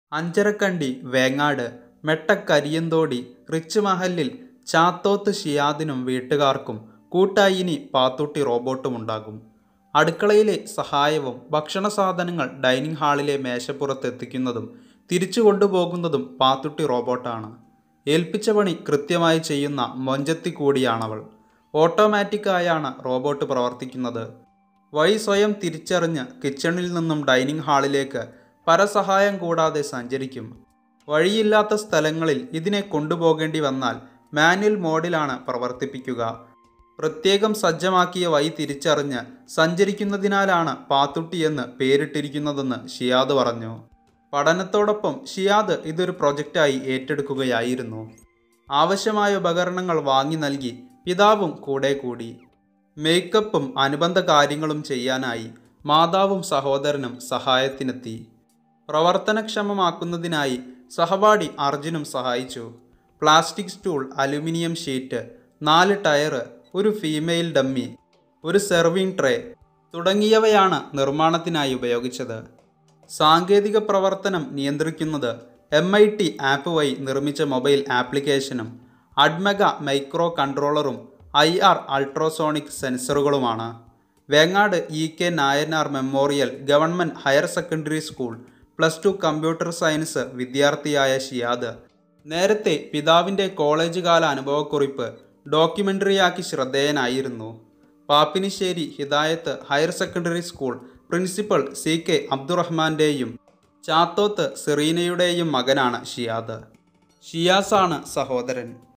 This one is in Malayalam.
അഞ്ചരക്കണ്ടി വേങ്ങാട് മെട്ടക്കരിയന്തോടി റിച്ച് മഹലിൽ ചാത്തോത്ത് ഷിയാദിനും വീട്ടുകാർക്കും കൂട്ടായി ഇനി പാത്തൂട്ടി റോബോട്ടുമുണ്ടാകും അടുക്കളയിലെ സഹായവും ഭക്ഷണ സാധനങ്ങൾ ഡൈനിങ് ഹാളിലെ മേശപ്പുറത്ത് എത്തിക്കുന്നതും തിരിച്ചു കൊണ്ടുപോകുന്നതും പാത്തുട്ടി റോബോട്ടാണ് ഏൽപ്പിച്ച പണി കൃത്യമായി ചെയ്യുന്ന മൊഞ്ചത്തി കൂടിയാണവൾ ഓട്ടോമാറ്റിക്കായാണ് റോബോട്ട് പ്രവർത്തിക്കുന്നത് വഴി സ്വയം തിരിച്ചറിഞ്ഞ് കിച്ചണിൽ നിന്നും ഡൈനിങ് ഹാളിലേക്ക് പരസഹായം കൂടാതെ സഞ്ചരിക്കും വഴിയില്ലാത്ത സ്ഥലങ്ങളിൽ ഇതിനെ കൊണ്ടുപോകേണ്ടി വന്നാൽ മാനുവൽ മോഡിലാണ് പ്രവർത്തിപ്പിക്കുക പ്രത്യേകം സജ്ജമാക്കിയ വഴി തിരിച്ചറിഞ്ഞ് സഞ്ചരിക്കുന്നതിനാലാണ് പാത്തുട്ടി എന്ന് പേരിട്ടിരിക്കുന്നതെന്ന് ഷിയാദ് പറഞ്ഞു പഠനത്തോടൊപ്പം ഷിയാദ് ഇതൊരു പ്രൊജക്റ്റായി ഏറ്റെടുക്കുകയായിരുന്നു ആവശ്യമായ ഉപകരണങ്ങൾ വാങ്ങി നൽകി പിതാവും കൂടെ കൂടി മേക്കപ്പും അനുബന്ധ കാര്യങ്ങളും ചെയ്യാനായി മാതാവും സഹോദരനും സഹായത്തിനെത്തി പ്രവർത്തനക്ഷമമാക്കുന്നതിനായി സഹപാഠി അർജുനും സഹായിച്ചു പ്ലാസ്റ്റിക് സ്റ്റൂൾ അലുമിനിയം ഷീറ്റ് നാല് ടയറ് ഒരു ഫീമെയിൽ ഡമ്മി ഒരു സെർവിംഗ് ട്രേ തുടങ്ങിയവയാണ് നിർമ്മാണത്തിനായി ഉപയോഗിച്ചത് സാങ്കേതിക പ്രവർത്തനം നിയന്ത്രിക്കുന്നത് എം ഐ ടി ആപ്പ് വഴി നിർമ്മിച്ച മൊബൈൽ ആപ്ലിക്കേഷനും അഡ്മഗ മൈക്രോ കൺട്രോളറും ഐ ആർ അൾട്രാസോണിക് സെൻസറുകളുമാണ് Vengad E K Nayanar memorial government higher secondary school plus two computer science വിദ്യാർത്ഥിയായ ഷിയാദ് നേരത്തെ പിതാവിൻ്റെ കോളേജ് കാല അനുഭവക്കുറിപ്പ് ഡോക്യുമെൻ്ററിയാക്കി ശ്രദ്ധേയനായിരുന്നു Pappinisseri Hidayath higher secondary school principal C K അബ്ദുറഹ്മാൻ്റെയും ചാത്തോത്ത് സെറീനയുടെയും മകനാണ് ഷിയാദ് ഷിയാസാണ് സഹോദരൻ